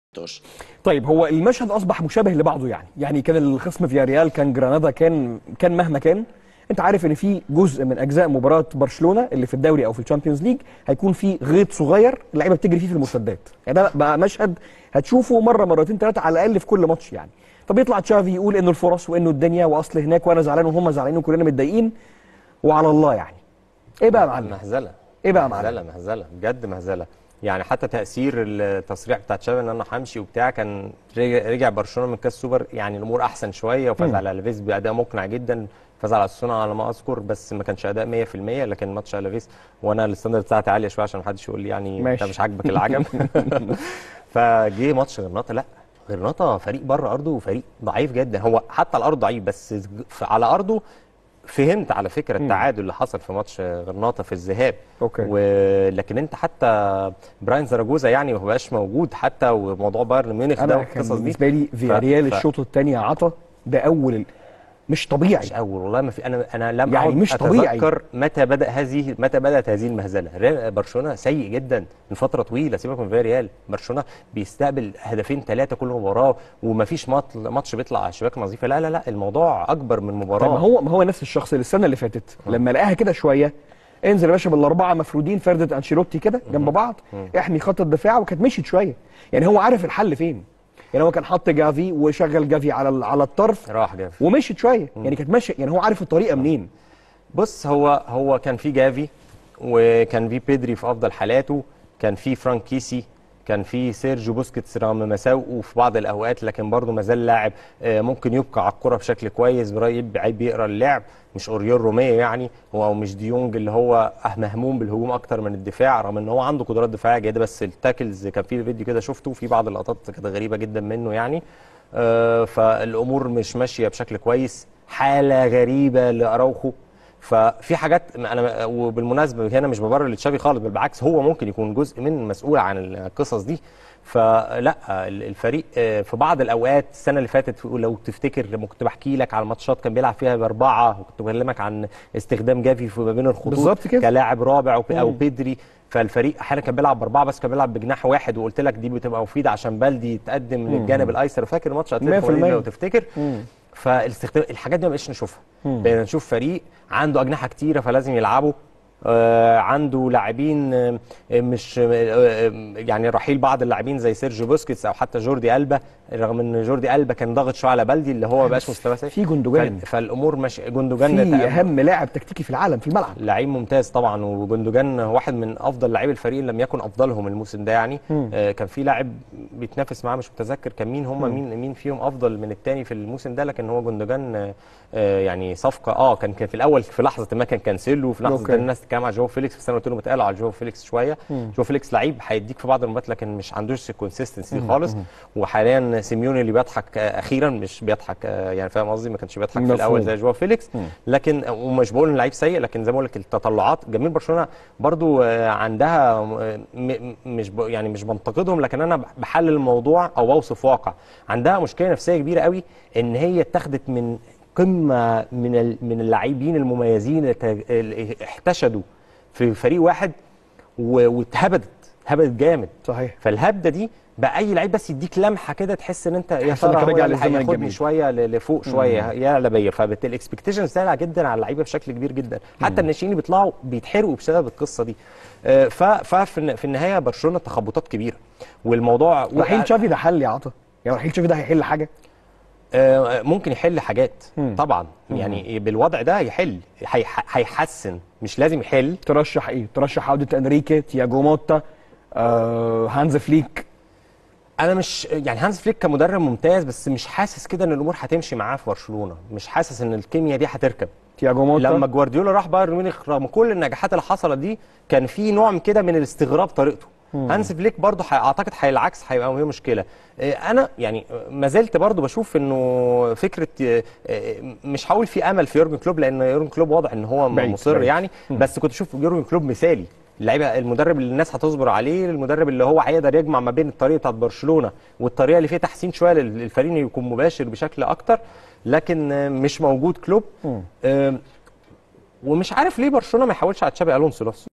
16 طيب هو المشهد اصبح مشابه لبعضه يعني يعني كان الخصم في ريال كان جرانادا كان كان مهما كان انت عارف ان في جزء من اجزاء مباراه برشلونه اللي في الدوري او في الشامبيونز ليج هيكون في غيط صغير اللعيبه بتجري فيه في المرتدات يعني ده بقى مشهد هتشوفه مره مرتين ثلاثه على الاقل في كل ماتش يعني طب يطلع تشافي يقول انه الفرص وانه الدنيا واصل هناك وانا زعلان وهم زعلانين وكلنا متضايقين وعلى الله يعني ايه بقى يا معلم مهزله ايه بقى يا معلم مهزله مهزله بجد مهزله يعني حتى تاثير التصريح بتاع تشافي ان انا همشي وبتاع كان رجع, رجع برشلونه من كاس سوبر يعني الامور احسن شويه وفاز مم. على الافيس باداء مقنع جدا فاز على اساسونا على ما اذكر بس ما كانش اداء 100% لكن ماتش الافيس وانا الستاندرد بتاعتي عاليه شويه عشان ما حدش يقول لي يعني ماشي. انت مش عاجبك العجب فجه ماتش غرناطه لا غرناطه فريق بره ارضه فريق ضعيف جدا هو حتى على الارض ضعيف بس في- على ارضه فهمت على فكره التعادل اللي حصل في ماتش غرناطه في الذهاب أوكي. ولكن انت حتى براين زراجوزا يعني ما بقاش موجود حتى وموضوع بايرن ميونخ ده انا كان والقصص دي بالنسبه لي في ريال ف- الشوط الثاني عطى ده اول ال- مش طبيعي مش اول والله ما في انا انا لم يعني أعد مش طبيعي. اتذكر متى بدا هذه متى بدات هذه المهزله ريال- برشلونه سيء جدا من فتره طويله سيبك من ريال برشلونه بيستقبل هدفين ثلاثه كل مباراه ومفيش مات- ماتش بيطلع على شباك نظيفه لا لا لا الموضوع اكبر من مباراه طيب ما هو ما هو نفس الشخص اللي السنه اللي فاتت لما لقاها كده شويه انزل يا باشا بالاربعه مفرودين فردة انشيلوتي كده جنب بعض احمي خط الدفاع وكانت مشيت شويه يعني هو عارف الحل فين يعني هو كان حط جافي وشغل جافي على ال- على الطرف راح جاف ومشيت شويه يعني كانت ماشيه يعني هو عارف الطريقه منين بص هو هو كان في جافي وكان في بيدري في افضل حالاته كان في فرانك كيسي كان في سيرجيو بوسكيتس رغم مساوئه في بعض الاوقات لكن برضه ما زال لاعب آه، ممكن يبقى على الكره بشكل كويس برايب عيب بيقرا اللعب مش اوريون روميه يعني هو أو مش ديونج اللي هو أه- مهموم بالهجوم اكتر من الدفاع رغم ان هو عنده قدرات دفاعيه جيده بس التاكلز كان في فيديو كده شفته في بعض اللقطات كانت غريبه جدا منه يعني آه، فالامور مش ماشيه بشكل كويس حاله غريبه لاراوخو ففي حاجات انا وبالمناسبه هنا مش ببرر لتشافي خالص بل بالعكس هو ممكن يكون جزء من مسؤول عن القصص دي فلا الفريق آه، في بعض الاوقات السنه اللي فاتت لو تفتكر لما كنت بحكي لك على ماتشات كان بيلعب فيها باربعه وكنت بكلمك عن استخدام جافي في ما بين الخطوط بالظبط كده. كلاعب رابع وب- او مم. بيدري فالفريق احيانا كان بيلعب باربعه بس كان بيلعب بجناح واحد وقلت لك دي بتبقى مفيده عشان بلدي يتقدم للجانب الايسر فاكر ماتش اتلتيكو 100% مدريد لو تفتكر مم. فالاستخدام الحاجات دي ما بقتش نشوفها بقينا نشوف فريق عنده اجنحه كتيره فلازم يلعبوا آه عنده لاعبين آه، مش آه، آه، يعني رحيل بعض اللاعبين زي سيرجيو بوسكيتس او حتى جوردي البا رغم ان جوردي البا كان ضاغط شويه على بلدي اللي هو ما بقاش مستواه سيء. في جندوجان. فال- فالامور مش جندوجان في تأمل. اهم لاعب تكتيكي في العالم في الملعب لعيب ممتاز طبعا وجندوجان واحد من افضل لاعبي الفريق إن لم يكن افضلهم الموسم ده يعني آه كان في لاعب بيتنافس معاه مش متذكر كان مين هم مين مين فيهم افضل من الثاني في الموسم ده لكن هو جندوجان آه آه يعني صفقه اه كان كان في الاول في لحظه ما كان كانسيلو في لحظه أوكي. ده الناس تتكلم على جو فيليكس بس انا قلت لهم اتقالوا على جو فيليكس شويه جو فيليكس لعيب هيديك في بعض المباريات لكن مش عندوش الكونسيستنسي خالص وحاليا سيميوني اللي بيضحك آه اخيرا مش بيضحك آه يعني فاهم قصدي ما كانش بيضحك في مفهوم. الاول زي جواو فيليكس لكن ومش بقول ان لعيب سيء لكن زي ما بقول لك التطلعات جماهير برشلونه برضو آه، عندها آه، م- مش ب- يعني مش بنتقدهم لكن انا بحلل الموضوع او بوصف واقع عندها مشكله نفسيه كبيره قوي ان هي اتخذت من قمه من ال- من اللاعبين المميزين اللي ت- اللي احتشدوا في فريق واحد و- واتهبدت هبدت جامد صحيح فالهبده دي بقى اي لعيب بس يديك لمحه كده تحس ان انت يا تحس إنك ترى هو راجع اللي للزمن هياخدني الجميل. شويه ل- لفوق شويه يعلى بيا فبالتالي الاكسبكتيشنز سهله جدا على اللعيبه بشكل كبير جدا حتى الناشئين اللي بيطلعوا بيتحرقوا بسبب القصه دي آه، ف- ففي الن- في النهايه برشلونه تخبطات كبيره والموضوع رحيل تشافي ده حل يا عطا يعني رحيل تشافي ده هيحل حاجه آه، ممكن يحل حاجات مم. طبعا يعني بالوضع ده يحل هيح- هيحسن مش لازم يحل ترشح ايه ترشح عوده انريكي تياجو موتا آه هانز فليك انا مش يعني هانز فليك كمدرب ممتاز بس مش حاسس كده ان الامور هتمشي معاه في برشلونه مش حاسس ان الكيمياء دي هتركب تياجو موتا لما جوارديولا راح بايرن ميونخ رغم كل النجاحات اللي حصلت دي كان في نوع من كده من الاستغراب طريقته هانس فليك برضه ح- اعتقد هي العكس هيبقى هي مشكله آه، انا يعني ما زلت برضه بشوف انه فكره آه، آه، مش هقول في امل في يورجن كلوب لان يورجن كلوب واضح ان هو بعيد، مصر بعيد. يعني بس كنت اشوف يورجن كلوب مثالي اللعيبه المدرب اللي الناس هتصبر عليه المدرب اللي هو هيقدر يجمع ما بين الطريقه بتاعت برشلونه والطريقه اللي فيها تحسين شويه لل- للفريق إنه يكون مباشر بشكل اكتر لكن آه، مش موجود كلوب آه، ومش عارف ليه برشلونه ما يحاولش على تشابي الونسو نفسه